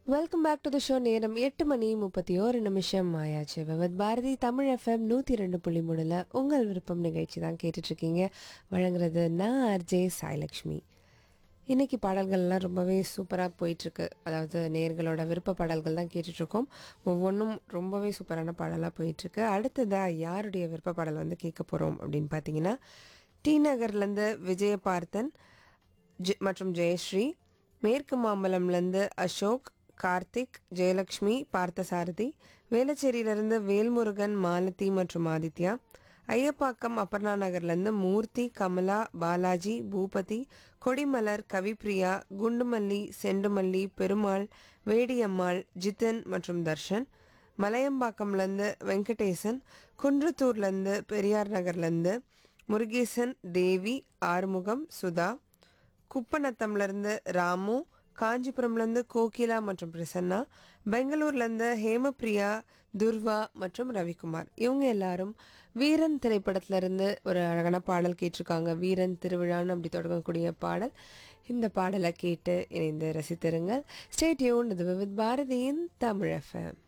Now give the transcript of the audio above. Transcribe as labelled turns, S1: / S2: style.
S1: welcome back to the show நேரம் எட்டு மணி முப்பத்தி ஓரு நிமிஷம் ஆயாச்சு விவத் பாரதி தமிழ் எஃப்எம் நூற்றி ரெண்டு புள்ளி மூணுல உங்கள் விருப்பம் நிகழ்ச்சி தான் கேட்டுட்ருக்கீங்க வழங்குறது நான் ஆர்ஜே சாய்லக்ஷ்மி இன்னைக்கு பாடல்கள்லாம் ரொம்பவே சூப்பராக போயிட்டுருக்கு அதாவது நேர்களோட விருப்ப பாடல்கள் தான் கேட்டுட்ருக்கோம் ஒவ்வொன்றும் ரொம்பவே சூப்பரான பாடலாக போயிட்டுருக்கு அடுத்ததாக யாருடைய விருப்ப பாடல் வந்து கேட்க போகிறோம் அப்படின்னு பார்த்தீங்கன்னா டி நகர்லேருந்து விஜயபார்த்தன் ஜெ மற்றும் ஜெயஸ்ரீ மேற்கு மாம்பலம்லேருந்து அசோக் கார்த்திக் ஜெயலக்ஷ்மி பார்த்தசாரதி வேளச்சேரியிலேருந்து வேல்முருகன் மாலதி மற்றும் ஆதித்யா ஐயப்பாக்கம் அப்பர்ணா நகர்லேருந்து மூர்த்தி கமலா பாலாஜி பூபதி கொடிமலர் கவிப்ரியா குண்டுமல்லி செண்டுமல்லி பெருமாள் வேடியம்மாள் ஜித்தன் மற்றும் தர்ஷன் மலையம்பாக்கம்லேருந்து வெங்கடேசன் குன்றத்தூர்லேருந்து பெரியார் நகர்லேருந்து முருகேசன் தேவி ஆறுமுகம் சுதா குப்பநத்தம்லேருந்து ராமு காஞ்சிபுரம்லேருந்து கோகிலா மற்றும் பிரசன்னா பெங்களூர்லேருந்து ஹேமபிரியா துர்வா மற்றும் ரவிக்குமார் இவங்க எல்லாரும் வீரன் திரைப்படத்திலிருந்து ஒரு அழகான பாடல் கேட்டிருக்காங்க வீரன் திருவிழான்னு அப்படி தொடங்கக்கூடிய பாடல் இந்த பாடலை கேட்டு இணைந்து ரசித்திருங்கள் ஸ்டேட்யூன் இது வித் பாரதியின் தமிழ் எஃப்எம்